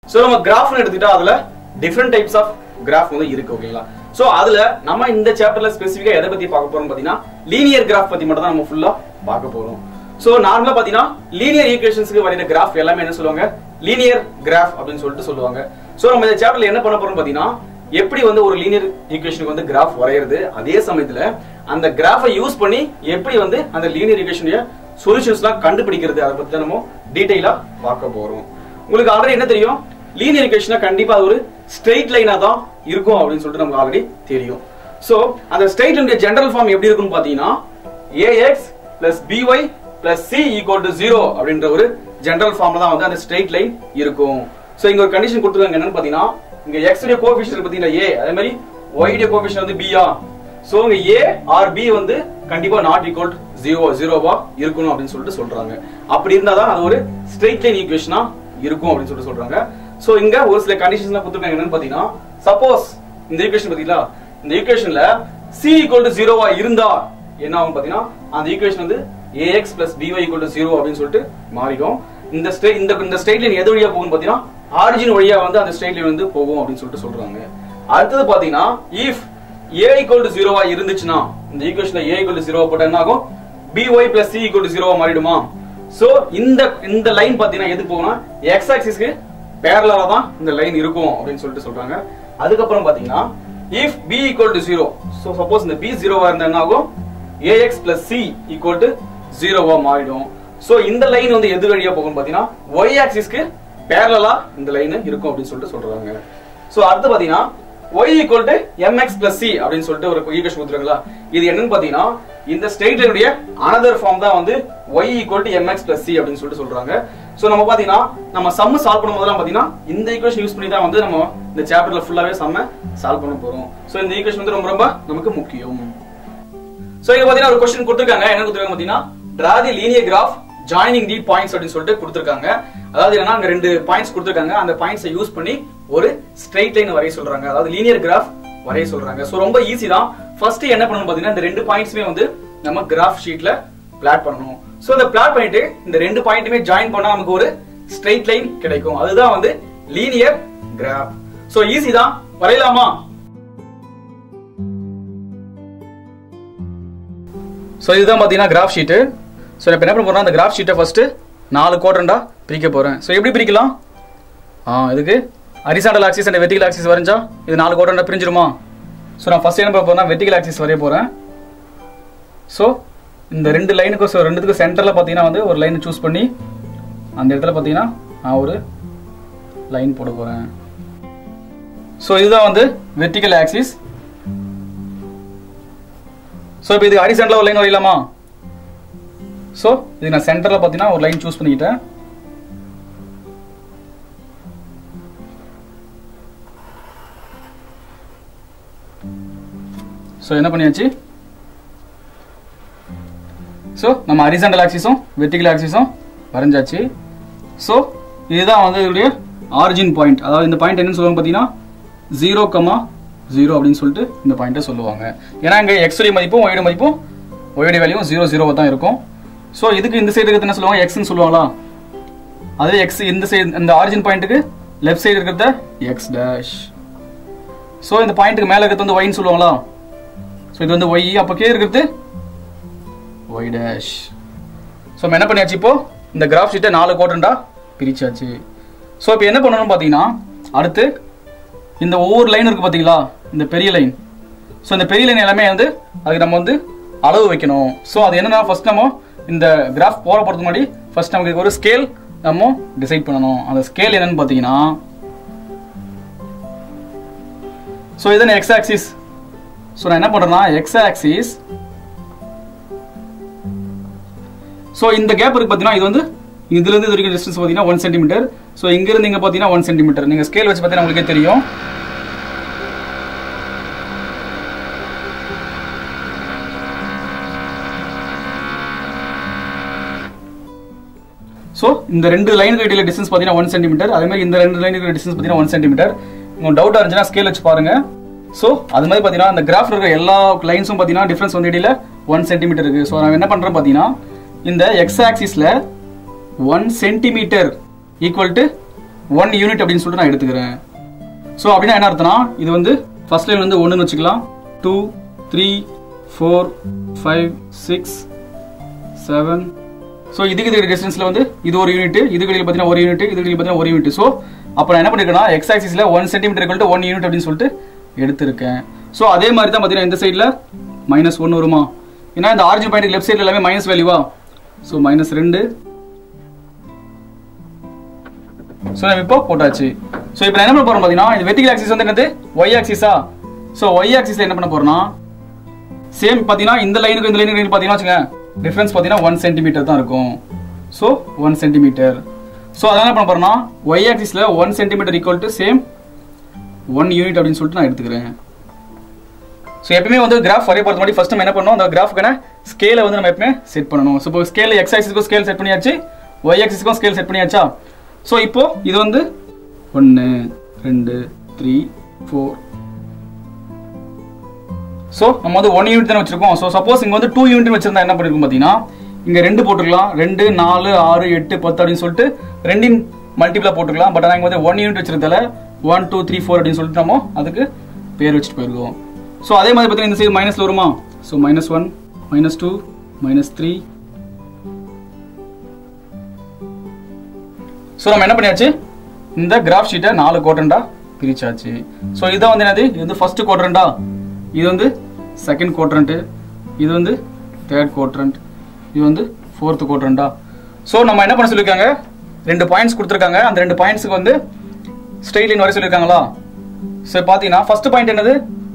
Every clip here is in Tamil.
ஸோ நம்ம கிராஃப்னு எடுத்துக்கிட்டா அதுல டிஃப்ரெண்ட் டைப்ஸ் ஆஃப் கிராஃப் வந்து இருக்கு ஓகேங்களா ஸோ அதுல நம்ம இந்த சாப்டர்ல ஸ்பெசிஃபிக்கா எதை பத்தி பார்க்க போறோம் பாத்தீங்கன்னா லீனியர் கிராஃப் பத்தி மட்டும் தான் நம்ம ஃபுல்லா பார்க்க போறோம் ஸோ நார்மலா பாத்தீங்கன்னா லீனியர் ஈக்குவேஷன்ஸ்க்கு வரைகிற கிராஃப் எல்லாமே என்ன சொல்லுவாங்க லீனியர் கிராஃப் அப்படின்னு சொல்லிட்டு சொல்லுவாங்க ஸோ நம்ம இந்த சாப்டர்ல என்ன பண்ண போறோம் பாத்தீங்கன்னா எப்படி வந்து ஒரு லீனியர் ஈக்குவேஷனுக்கு வந்து கிராஃப் வரைகிறது அதே சமயத்துல அந்த கிராஃபை யூஸ் பண்ணி எப்படி வந்து அந்த லீனியர் ஈக்குவேஷனுடைய சொல்யூஷன்ஸ்லாம் கண்டுபிடிக்கிறது அதை பத்தி தான் நம்ம டீடைலா பார்க்க போறோம் உங்களுக்கு ஆல்ரெடி என்ன தெரியும் லீனியர் ஈக்குவேஷனா கண்டிப்பா அது ஒரு ஸ்ட்ரெயிட் லைனா தான் இருக்கும் அப்படின்னு சொல்லிட்டு நமக்கு ஆல்ரெடி தெரியும் சோ அந்த ஸ்ட்ரெயிட் லைனுடைய ஜெனரல் ஃபார்ம் எப்படி இருக்கும்னு பாத்தீங்கன்னா ax plus by plus c equal to zero அப்படின்ற ஒரு ஜெனரல் ஃபார்ம்ல தான் வந்து அந்த ஸ்ட்ரெயிட் லைன் இருக்கும் சோ இங்க ஒரு கண்டிஷன் கொடுத்துருக்காங்க என்னன்னு பாத்தீங்கன்னா இங்க x உடைய கோஎஃபிஷியன்ட் பாத்தீங்கன்னா a அதே மாதிரி y உடைய கோஎஃபிஷியன்ட் வந்து b ஆ சோ இங்க a ஆர் b வந்து கண்டிப்பா நாட் ஈக்குவல் ஜீரோ ஜீரோவா இருக்கணும் அப்படின்னு சொல்லிட்டு சொல்றாங்க அப்படி இருந்தா தான் அது ஒரு ஸ்ட்ரெயிட் லைன் ஈக்குவேஷனா இருக்கும் அப்படின்னு சொல்லிட்டு சொல்றாங்க சோ இங்க ஒரு சில கண்டிஷன்ஸ்லாம் கொடுத்துருக்காங்க என்னன்னு பாத்தீங்கன்னா சப்போஸ் இந்த ஈக்குவேஷன் பாத்தீங்களா இந்த ஈக்குவேஷன்ல c ஈக்குவல் டு ஜீரோவா இருந்தா என்ன ஆகும் பாத்தீங்கன்னா அந்த ஈக்குவேஷன் வந்து ax plus by equal to 0 அப்படின்னு சொல்லிட்டு மாறிடும் இந்த ஸ்டே இந்த இந்த ஸ்ட்ரெயிட் லைன் எது வழியா போகும் பாத்தீங்கன்னா ஆரிஜின் வழியா வந்து அந்த ஸ்ட்ரெயிட் லைன் வந்து போகும் அப்படின்னு சொல்லிட்டு சொல்றாங்க அடுத்தது பாத்தீங்கன்னா இஃப் a equal to 0 இருந்துச்சுன்னா இந்த ஈக்குவேஷன்ல a equal to 0 போட்டா என்ன ஆகும் by plus c equal to 0 மாறிடுமா சோ இந்த இந்த லைன் பாத்தீங்கன்னா எது போகும்னா x ஆக்சிஸ்க்கு பேரலா தான் இந்த லைன் இருக்கும் அப்படின்னு சொல்லிட்டு சொல்றாங்க அதுக்கப்புறம் பாத்தீங்கன்னா if b equal to 0 so suppose இந்த b 0 இருந்தா என்ன ஆகும் ax plus c equal to 0 மாறிடும் சோ இந்த லைன் வந்து எது வழியா போகும் பாத்தீங்கன்னா y ஆக்சிஸ்க்கு பேரலா இந்த லைன் இருக்கும் அப்படின்னு சொல்லிட்டு சொல்றாங்க சோ அடுத்து பாத்தீங்கன்னா y equal to mx plus c அப்படின்னு சொல்லிட்டு ஒரு ஈக்குவேஷன் கொடுத்துருங்களா இது என்னன்னு பாத்தீங்கன்னா இந்த ஸ்ட்ரெயிட் லைனுடைய அனதர் ஃபார்ம் தான் வந்து y equal to mx plus c அப்படின்னு சொல்லிட்டு சொல்றாங்க சோ நம்ம பாத்தீங்கன்னா நம்ம சம் சால்வ் பண்ணும்போதெல்லாம் பாத்தீங்கன்னா இந்த ஈக்குவேஷன் யூஸ் பண்ணி தான் வந்து நம்ம இந்த சாப்டர்ல ஃபுல்லாவே சம்ம சால்வ் பண்ண போறோம் சோ இந்த ஈக்குவேஷன் வந்து ரொம்ப ரொம்ப நமக்கு முக்கியம் சோ இங்க பாத்தீங்கன்னா ஒரு கொஸ்டின் கொடுத்திருக்காங்க என்ன கொடுத்திருக்காங்க பாத்தீங்கன்னா draw the linear graph joining the points அப்படின்னு சொல்லிட்டு கொடுத்திருக்காங்க அதாவது என்னன்னா அங்க ரெண்டு பாயிண்ட்ஸ் கொடுத்திருக்காங்க அந்த பாயிண்ட்ஸை யூஸ் பண்ணி ஒரு ஸ்ட்ரெயிட் லைன் வரைய சொல்றாங்க அதாவது லீனியர் கிராஃப் வரைய சொல்றாங்க சோ ரொம்ப ஈஸி தான் ஃபர்ஸ்ட் என்ன பண்ணணும் பாத்தீங்கன்னா இந்த ரெண்டு பாயிண்ட்ஸ்மே வந்து நம்ம கிராஃப் ஷீட்ல பிளாட் பண்ணணும் சோ இந்த பிளாட் பண்ணிட்டு இந்த ரெண்டு பாயிண்ட்டுமே ஜாயின் பண்ணா நமக்கு ஒரு ஸ்ட்ரெயிட் லைன் கிடைக்கும் அதுதான் வந்து லீனியர் கிராஃப் சோ ஈஸி தான் வரையலாமா ஸோ இதுதான் பார்த்தீங்கன்னா கிராஃப் ஷீட்டு ஸோ இப்போ என்ன பண்ண போறேன் அந்த கிராஃப் ஷீட்டை ஃபர்ஸ்ட் நாலு குவாட்ரண்டா பிரிக்க போறேன் ஸோ எப்படி பிரிக்கலாம் ஆ இதுக்கு horizontal axis and vertical axis வரைஞ்சா இது நாலு குவாட்ரண்டா பிரிஞ்சிருமா ஸோ நான் ஃபர்ஸ்ட் என்ன பண்ண போறேன்னா வெர்டிகல் ஆக்சிஸ் வரைய போறேன் ஸோ இந்த ரெண்டு லைனுக்கும் ஸோ ரெண்டுத்துக்கும் சென்டரில் பார்த்தீங்கன்னா வந்து ஒரு லைனை சூஸ் பண்ணி அந்த இடத்துல பார்த்தீங்கன்னா நான் ஒரு லைன் போட போறேன் ஸோ இதுதான் வந்து வெர்டிகல் ஆக்சிஸ் ஸோ இப்போ இதுக்கு ஹரிசென்டரில் ஒரு லைன் வரையலாமா ஸோ இது நான் சென்டரில் பார்த்தீங்கன்னா ஒரு லைன் சூஸ் பண்ணிக்கிட்டேன் ஸோ என்ன பண்ணியாச்சு ஸோ நம்ம ஹரிசென்டல் ஆக்சிஸும் வெர்டிகல் ஆக்சிஸும் வரைஞ்சாச்சு ஸோ இதுதான் வந்து இதோடைய ஆரிஜின் பாயிண்ட் அதாவது இந்த பாயிண்ட் என்னன்னு சொல்லுவாங்க பார்த்தீங்கன்னா ஜீரோ கமா ஜீரோ அப்படின்னு சொல்லிட்டு இந்த பாயிண்ட்டை சொல்லுவாங்க ஏன்னா இங்கே எக்ஸுடைய மதிப்பும் ஒய்டு மதிப்பும் ஒய்டு வேல்யூவும் ஜீரோ ஜீரோவாக தான் இருக்கும் ஸோ இதுக்கு இந்த சைடு இருக்கிறது என்ன சொல்லுவாங்க எக்ஸ்னு சொல்லுவாங்களா அதே எக்ஸ் இந்த சைடு இந்த ஆரிஜின் பாயிண்ட்டுக்கு லெஃப்ட் சைடு இருக்கிறத எக்ஸ் டேஷ் ஸோ இந்த பாயிண்ட்டுக்கு மேலே இருக்கிறது வந்து ஒய்னு சொல்லுவாங்களா ஸோ இது வந்து ஒய் அப்போ கீழே இருக்கிறது ஒய் டேஷ் ஸோ நம்ம என்ன பண்ணியாச்சு இப்போ இந்த கிராஃப் ஷீட்டை நாலு குவாட்ரண்டா பிரிச்சாச்சு ஸோ இப்போ என்ன பண்ணணும் பார்த்தீங்கன்னா அடுத்து இந்த ஒவ்வொரு லைன் இருக்கு பார்த்தீங்களா இந்த பெரிய லைன் ஸோ இந்த பெரிய லைன் எல்லாமே வந்து அதுக்கு நம்ம வந்து அளவு வைக்கணும் ஸோ அது என்னன்னா ஃபர்ஸ்ட் நம்ம இந்த கிராஃப் போட போகிறதுக்கு முன்னாடி ஃபர்ஸ்ட் நமக்கு ஒரு ஸ்கேல் நம்ம டிசைட் பண்ணணும் அந்த ஸ்கேல் என்னன்னு பார்த்தீங்கன்னா ஸோ இதுதான் எக்ஸ் ஆக்சிஸ் ஸோ நான் என்ன பண்ணுறேன்னா எக்ஸ் ஆக்சிஸ் ஸோ இந்த கேப் இருக்கு பார்த்தீங்கன்னா இது வந்து இதுல இருந்து இது வரைக்கும் டிஸ்டன்ஸ் பார்த்தீங்கன்னா ஒன் சென்டிமீட்டர் ஸோ இங்கிருந்து இங்க பார்த்தீங்கன்னா ஒன் சென்டிமீட்டர் நீங்க ஸ்கேல் வச்சு பார்த்தீங்கன்னா உங்களுக்கே தெரியும் ஸோ இந்த ரெண்டு லைனுக்கு இடையில டிஸ்டன்ஸ் பார்த்தீங்கன்னா ஒன் சென்டிமீட்டர் அதே மாதிரி இந்த ரெண்டு லைனுக்கு டிஸ்டன்ஸ் பார்த்தீங்கன்னா ஒன் சென்டிமீட்டர் உங்களுக்கு டவுட்டாக இருந்துச்சுன்னா ஸ்கேல் வச்சு பாருங்க ஸோ அது மாதிரி பார்த்தீங்கன்னா அந்த கிராஃப்ல இருக்கிற எல்லா லைன்ஸும் பார்த்தீங்கன்னா டிஃபரன்ஸ் வந்து இடையில ஒன் சென்டிமீட்டர் இருக்கு ஸோ நான் என்ன பண்றேன் பார்த்தீங்கன்னா இந்த எக்ஸ் ஆக்சிஸ்ல one centimetre equal to one unit அப்படின்னு சொல்லிட்டு நான் எடுத்துக்கிறேன் ஸோ அப்படின்னா என்ன அர்த்தம்னா இது வந்து ஃபர்ஸ்ட் லைன் வந்து ஒன்றுன்னு வச்சுக்கலாம் two three four five six seven so இதுக்கு இதுக்கு டிஸ்டன்ஸில் வந்து இது ஒரு யூனிட் இதுக்கு இடையில பார்த்தீங்கன்னா ஒரு யூனிட் இதுக்கு இடையில பார்த்தீங்கன்னா ஒரு யூனிட் ஸோ அப்போ நான் என்ன பண்ணிருக்கேன்னா எக்ஸ் ஆக்சிஸில் one centimetre equal one unit அப்படின்னு சொல்லிட்டு எடுத்திருக்கேன் ஸோ அதே மாதிரி தான் பார்த்தீங்கன்னா இந்த சைடில் மைனஸ் ஒன்று வருமா ஏன்னா இந்த ஆர்ஜின் பாயிண்ட் லெஃப்ட் சைடில் எல்லாமே மைனஸ் வேல்யூவா ஸோ மைனஸ் ரெண்டு ஸோ நம்ம இப்போ போட்டாச்சு ஸோ இப்போ நான் என்ன பண்ண போறோம் பார்த்தீங்கன்னா இந்த வெர்டிகல் ஆக்சிஸ் வந்து என்னது ஒய் ஆக்சிஸா ஸோ ஒய் ஆக்சிஸில் என்ன பண்ண போறோம்னா சேம் பார்த்தீங்கன்னா இந்த லைனுக்கு இந்த லைனுக்கு பார்த்தீங்கன்னா வச்சுங்க டிஃபரன்ஸ் பார்த்தீங்கன்னா ஒன் சென்டிமீட்டர் தான் இருக்கும் ஸோ ஒன் சென்டிமீட்டர் ஸோ அதனால என்ன பண்ண போறோம்னா ஒய் ஆக்சிஸில் one centimetre equal to same one unit அப்படின்னு சொல்லிட்டு நான் எடுத்துக்கிறேன் ஸோ எப்பவுமே வந்து கிராஃப் வரைய போகிறது முன்னாடி ஃபர்ஸ்ட் நம்ம என்ன பண்ணணும் அந்த கிராஃப்க்கான ஸ்கேலை வந்து நம்ம எப்பவுமே செட் பண்ணணும் ஸோ இப்போ ஸ்கேல் எக்ஸ் ஆக்சிஸ்க்கும் ஸ்கேல் செட் பண்ணியாச்சு ஒய் ஆக்சிஸ்க்கும் ஸ்கேல் செட் பண்ணியாச்சா ஸோ இப்போ இது வந்து ஒன்று ரெண்டு த்ரீ ஃபோர் ஸோ நம்ம வந்து ஒன் யூனிட் தானே வச்சிருக்கோம் ஸோ சப்போஸ் இங்கே வந்து டூ யூனிட் வச்சிருந்தா என்ன பண்ணிருக்கும் பார்த்தீங்கன்னா இங்கே ரெண்டு போட்டுக்கலாம் ரெண்டு நாலு ஆறு எட்டு பத்து அப்படின்னு சொல்லிட்டு ரெண்டின் மல்டிபிளா போட்டுக்கலாம் பட் ஆனால் இங்கே வந்து ஒன் யூனிட் வச்சிருந்தால ஒன் டூ த்ரீ ஃபோர் அப்படின்னு சொல்லிட்டு நம்ம அதுக்கு பேர் வச்சுட்டு போயிருக்கோம் ஸோ அதே மாதிரி பார்த்தீங்கன்னா இந்த சைடு மைனஸ்ல வருமா so minus one minus two minus three so நம்ம என்ன பண்ணியாச்சு இந்த கிராஃப் ஷீட்டை நாலு குவாட்ரண்டா பிரிச்சாச்சு ஸோ இதான் வந்து என்னது இது வந்து ஃபர்ஸ்ட் குவாட்ரண்டா இது வந்து செகண்ட் குவாட்ரண்ட் இது வந்து தேர்ட் குவாட்ரண்ட் இது வந்து ஃபோர்த் குவாட்ரண்டா ஸோ நம்ம என்ன பண்ண சொல்லியிருக்காங்க ரெண்டு பாயிண்ட்ஸ் கொடுத்துருக்காங்க அந்த ரெண்டு பாயிண்ட்ஸ்க்கு வந்து ஸ்ட்ரெயிட் லைன் வரை சொல்லியிருக்காங்களா ஸோ பார்த்தீங்கன்னா ஃபர்ஸ்ட் பாயிண்ட் என்னது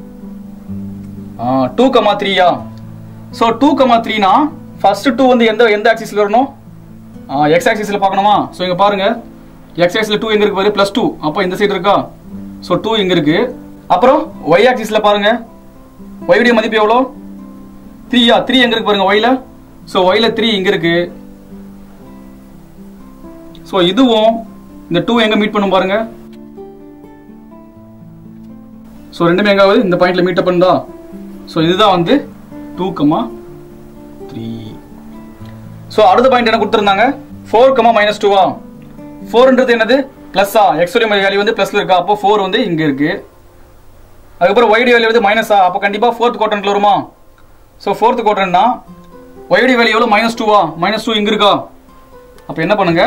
டூ கமா த்ரீயா ஸோ டூ கமா த்ரீனா ஃபர்ஸ்ட் டூ வந்து எந்த எந்த ஆக்சிஸ்ல வரணும் எக்ஸ் ஆக்சிஸ்ல பார்க்கணுமா ஸோ இங்க பாருங்க எக்ஸ் ஆக்சிஸ்ல டூ எங்க இருக்கு பாரு பிளஸ் டூ அப்போ இந்த சைடு இருக்கா ஸோ டூ இங்க இருக்கு அப்புறம் ஒய் ஆக்சிஸ்ல பாருங்க y உடைய மதிப்பு எவ்வளோ த்ரீயா த்ரீ எங்க இருக்கு பாருங்க ஒய்ல ஸோ ஒய்ல த்ரீ இங்க இருக்கு ஸோ இதுவும் இந்த டூ எங்க மீட் பண்ணும் பாருங்க ஸோ ரெண்டுமே எங்காவது இந்த பாயிண்ட்ல மீட் பண்ணுதா ஸோ இதுதான் வந்து டூ கமா த்ரீ ஸோ அடுத்த பாயிண்ட் என்ன கொடுத்துருந்தாங்க ஃபோர் கமா மைனஸ் டூவா ஃபோர்ன்றது என்னது பிளஸ்ஸா எக்ஸோடைய வேல்யூ வந்து பிளஸ்ல இருக்கா அப்போ ஃபோர் வந்து இங்க இருக்கு அதுக்கப்புறம் ஒய்டி வேல்யூ வந்து மைனஸா அப்போ கண்டிப்பா ஃபோர்த் குவாட்ரண்ட்ல வருமா ஸோ ஃபோர்த் குவாட்ரண்ட்னா ஒய்டி வேல்யூ எவ்வளோ மைனஸ் டூவா மைனஸ் டூ இங்க இருக்கா அப்போ என்ன பண்ணுங்க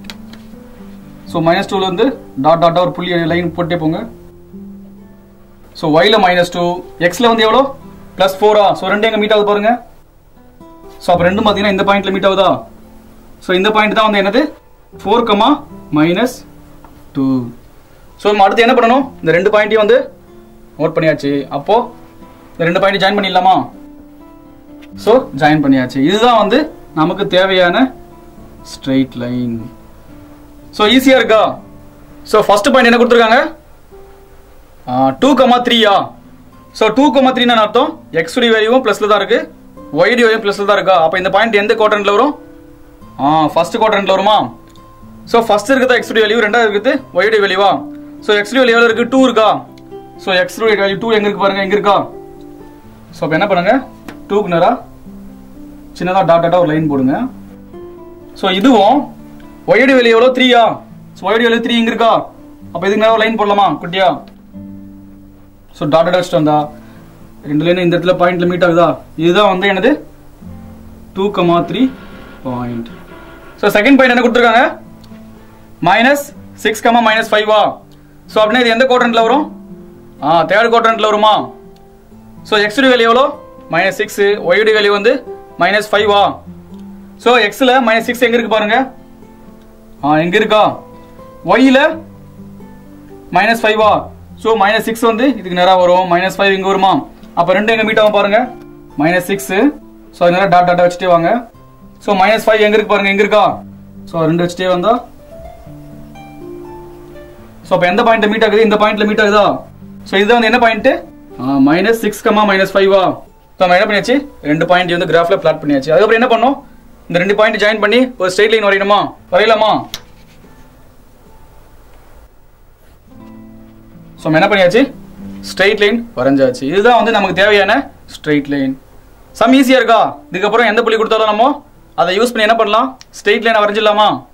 ஸோ மைனஸ் டூல வந்து டாட் டாட்டா ஒரு புள்ளி லைன் போட்டே போங்க ஸோ ஒய்ல மைனஸ் டூ எக்ஸ்ல வந்து எவ்வளோ பிளஸ் ஃபோரா ஸோ ரெண்டு எங்க மீட் ஆகுது பாருங்க ஸோ அப்போ ரெண்டும் பார்த்தீங்கன்னா இந்த பாயிண்ட்ல மீட் ஆகுதா ஸோ இந்த பாயிண்ட் தான் வந்து என்னது four comma minus two so நம்ம அடுத்து என்ன பண்ணணும் இந்த ரெண்டு பாயிண்ட்டையும் வந்து நோட் பண்ணியாச்சு அப்போ இந்த ரெண்டு பாயிண்ட் ஜாயின் பண்ணிடலாமா ஸோ ஜாயின் பண்ணியாச்சு இதுதான் வந்து நமக்கு தேவையான ஸ்ட்ரெயிட் லைன் ஸோ ஈஸியா இருக்கா ஸோ ஃபர்ஸ்ட் பாயிண்ட் என்ன கொடுத்துருக்காங்க டூ கமா த்ரீயா ஸோ டூ கமா த்ரீன்னு அர்த்தம் எக்ஸ் டி வேல்யூவும் ப்ளஸ்ல தான் இருக்கு ஒய் டி வேல்யூ ப்ளஸ்ல தான் இருக்கா அப்போ இந்த பாயிண்ட் எந்த குவாட்ரண்ட்ல வரும் ஆ ஃபர்ஸ்ட் குவாட்ரண்ட்ல வருமா ஸோ ஃபர்ஸ்ட் இருக்கிறதா எக்ஸ் டி வேல்யூ ரெண்டாவது இருக்குது ஒய் டி வேல்யூவா ஸோ எக்ஸ் டி வேல்யூ எவ்வளோ இருக்கு டூ இருக்கா so X D value two எங்க இருக்கு பாருங்க எங்க இருக்கா ஸோ அப்போ என்ன பண்ணுங்க டூக்கு நேரா சின்னதாக டாட் டாட்டா ஒரு லைன் போடுங்க ஸோ இதுவும் ஒய்டி வேல்யூ எவ்வளோ த்ரீயா ஸோ ஒய்டி வேல்யூ த்ரீ இங்க இருக்கா அப்போ இதுக்கு நேரம் லைன் போடலாமா குட்டியா ஸோ டாட் டாட் வச்சுட்டு வந்தா ரெண்டு லைன் இந்த இடத்துல பாயிண்ட்ல மீட் ஆகுதா இதுதான் வந்து என்னது two comma three point so second point என்ன கொடுத்துருக்காங்க மைனஸ் சிக்ஸ் கமா மைனஸ் ஃபைவா ஸோ அப்படின்னா இது எந்த குவாட்ரண்ட்ல வரும் ஆ தேர்ட் குவாட்ரண்ட்ல வருமா ஸோ எக்ஸ்டி வேல்யூ எவ்வளோ மைனஸ் சிக்ஸ் ஒய்டி வேல்யூ வந்து மைனஸ் ஃபைவா ஸோ எக்ஸில் மைனஸ் சிக்ஸ் எங்க இருக்கு பாருங்க ஆ எங்க இருக்கா ஒய்ல மைனஸ் ஃபைவா ஸோ மைனஸ் சிக்ஸ் வந்து இதுக்கு நேராக வரும் மைனஸ் ஃபைவ் இங்கே வருமா அப்போ ரெண்டு எங்க மீட் ஆகும் பாருங்க மைனஸ் சிக்ஸ் ஸோ அது நேரம் டாட் டாட்டா வச்சுட்டே வாங்க ஸோ மைனஸ் ஃபைவ் எங்க இருக்கு பாருங்க எங்க இருக்கா ஸோ ரெண்டு வச்சுட்டே வந்தா ஸோ அப்போ எந்த பாயிண்ட் மீட் ஆகுது இந்த பாயிண்ட்ல மீட் ஆகுதா ஸோ இதுதான் வந்து என்ன point minus six comma minus ஃபைவா ஸோ நம்ம என்ன பண்ணியாச்சு ரெண்டு பாயிண்ட் வந்து கிராஃப்ல பிளாட் பண்ணியாச்சு அதுக்கப்புறம் என்ன பண்ணோம் இந்த ரெண்டு பாயிண்ட் ஜாயின் பண்ணி ஒரு ஸ்ட்ரெயிட் லைன் வரையணுமா வரையலாமா ஸோ நம்ம என்ன பண்ணியாச்சு ஸ்ட்ரெயிட் லைன் வரைஞ்சாச்சு இதுதான் வந்து நமக்கு தேவையான ஸ்ட்ரெயிட் லைன் சம் ஈஸியா இருக்கா இதுக்கப்புறம் எந்த புள்ளி கொடுத்தாலும் நம்ம அதை யூஸ் பண்ணி என்ன பண்ணலாம் ஸ்ட்ரெயிட் லைனை வரைஞ்சிடலாமா